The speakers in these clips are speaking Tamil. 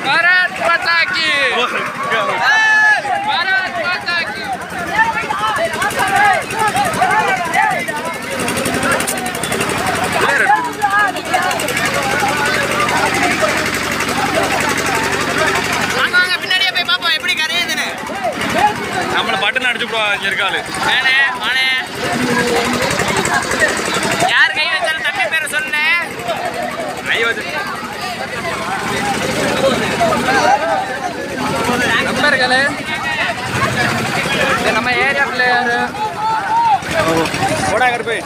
பாரத் மாதா கி பாரத் மாதா கி வாங்க வாங்க பின்னாடியே போய் பார்ப்போம் எப்படி கரையுதுன்னு நம்மள பட்டன் அடிச்சு போடுவா இங்க இருக்காளு வேணே வாணே யார் கை வச்சாலும் தம்பி பேரை சொல்லு கை வச்சு நண்பர்களே இது நம்ம ஏரியா பிள்ளையாரு போடா கருப்பு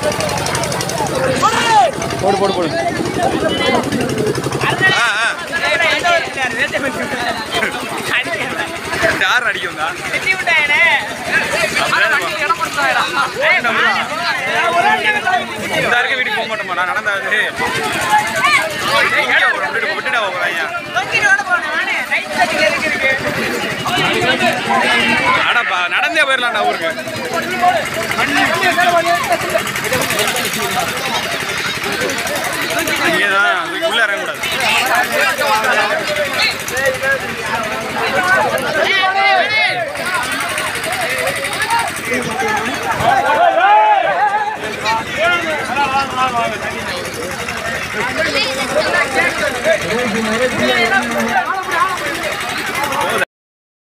போடு போடு போடு ஆ, ஆ. யார் அடிக்கும் தான் இந்த இருக்க வீட்டுக்கு போக மாட்டோமா நான் நடந்தாது இங்க ஒரு வீட்டுக்கு விட்டுட்டா போகிறாங்க அடப்பா நடந்தே போயிடலாம்டா ஊருக்கு இங்கேதான் உள்ள இறங்கக்கூடாது Thank you.